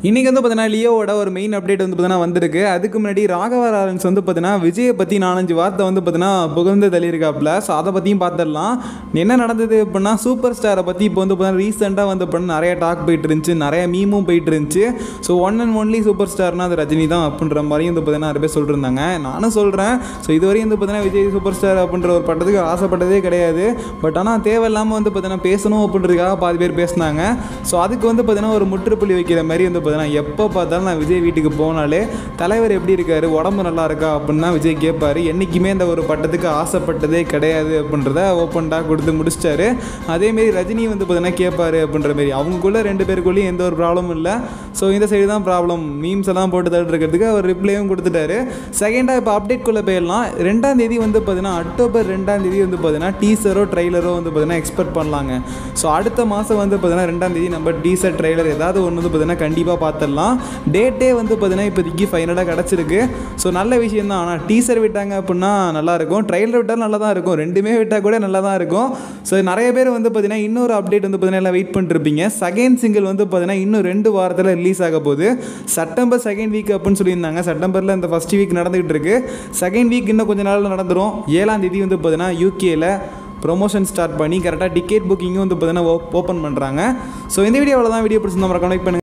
இன்றைக்கி வந்து பார்த்தீங்கன்னா லியோவோட ஒரு மெயின் அப்டேட் வந்து பார்த்தீங்கன்னா வந்திருக்கு அதுக்கு முன்னாடி ராகவ லாரன்ஸ் வந்து பார்த்தீங்கன்னா விஜயை பற்றி நாலஞ்சு வார்த்தை வந்து பார்த்தீங்கன்னா புகழ்ந்து தள்ளியிருக்காப்புல ஸோ அதை பற்றியும் பார்த்துடலாம் என்ன நடந்தது அப்படின்னா சூப்பர் ஸ்டாரை பற்றி இப்போ வந்து பார்த்தீங்கன்னா ரீசெண்டாக வந்து பார்த்தீங்கன்னா நிறைய டாக் போயிட்டு இருந்துச்சு நிறைய மீமும் போயிட்டு இருந்துச்சு so one and only super ஸ்டார்னா அது ரஜினி தான் அப்படின்ற மாதிரியும் வந்து பார்த்தீங்கன்னா நிறைய பேர் சொல்லியிருந்தாங்க நானும் சொல்கிறேன் ஸோ இதுவரையும் வந்து பார்த்தீங்கன்னா விஜய் சூப்பர் ஸ்டார் அப்படின்ற ஒரு பட்டத்துக்கு ஆசைப்பட்டதே கிடையாது பட் ஆனால் தேவையில்லாமல் வந்து பார்த்தீங்கன்னா பேசணும் அப்படின்றதுக்காக பாதி பேர் பேசினாங்க ஸோ அதுக்கு வந்து பார்த்தீங்கன்னா ஒரு முற்றுப்புள்ளி வைக்கிற மாதிரி வந்து பார்த்தீங்கன்னா எப்போ பார்த்தாலும் நான் விஜய் வீட்டுக்கு போனாலே தலைவர் எப்படி இருக்காரு உடம்பு நல்லா இருக்கா அப்படின்னு தான் விஜய் கேட்பாரு என்றைக்குமே இந்த ஒரு பட்டத்துக்கு ஆசைப்பட்டதே கிடையாது அப்படின்றத ஓப்பன்டாக கொடுத்து முடிச்சிட்டாரு அதேமாரி ரஜினி வந்து பார்த்தீங்கன்னா கேட்பாரு அப்படின்ற மாரி அவங்களுக்குள்ள ரெண்டு பேருக்குள்ளேயும் எந்த ஒரு ப்ராப்ளமும் இல்லை ஸோ இந்த சைடு தான் ப்ராப்ளம் மீம்ஸ் எல்லாம் போட்டு தள்ளிட்டு இருக்கிறதுக்கு அவர் ரிப்ளையும் கொடுத்துட்டாரு செகண்டாக இப்போ அப்டேட்குள்ளே போயிடலாம் ரெண்டாம் தேதி வந்து பார்த்தீங்கன்னா அக்டோபர் ரெண்டாம் தேதி வந்து பார்த்தீங்கன்னா டீசரோ ட்ரைலரோ வந்து பார்த்தீங்கன்னா எக்ஸ்பெக்ட் பண்ணலாங்க ஸோ அடுத்த மாதம் வந்து பார்த்தீங்கன்னா ரெண்டாம் தேதி நம்ம டீசர் ட்ரைலர் ஏதாவது ஒன்று வந்து பார்த்தீங்கன்னா கண்டிப்பாக பார்த்துடலாம் டேட்டே வந்து பார்த்தீங்கன்னா இப்போதைக்கு ஃபைனலாக கிடச்சிருக்கு ஸோ நல்ல விஷயம் தான் ஆனால் டீசர் விட்டாங்க அப்படின்னா நல்லாயிருக்கும் ட்ரைலர் விட்டாலும் நல்லா தான் இருக்கும் ரெண்டுமே விட்டால் கூட நல்லா தான் இருக்கும் ஸோ நிறைய பேர் வந்து பார்த்தீங்கன்னா இன்னொரு அப்டேட் வந்து பார்த்தீங்கன்னா எல்லாம் வெயிட் பண்ணிருப்பீங்க செகண்ட் சிங்கிள் வந்து பார்த்தீங்கன்னா இன்னும் ரெண்டு வாரத்தில் ரிலீஸ் ஆக போகுது செப்டம்பர் செகண்ட் வீக் அப்படின்னு சொல்லியிருந்தாங்க செப்டம்பரில் இந்த ஃபஸ்ட் வீக் நடந்துகிட்டு இருக்கு செகண்ட் வீக் இன்னும் கொஞ்ச நாளில் நடந்துடும் ஏழாம் தேதி வந்து பார்த்தீங்கன்னா யூகேல ப்ரொமோஷன் ஸ்டார்ட் பண்ணி கரெக்டாக டிக்கெட் புக்கிங்கும் வந்து பார்த்தீங்கன்னா ஓப்பன் பண்ணுறாங்க ஸோ இந்த வீடியோவில் தான் வீடியோ பிடிச்சிருந்தா மறக்காம லைக் பண்ணுங்க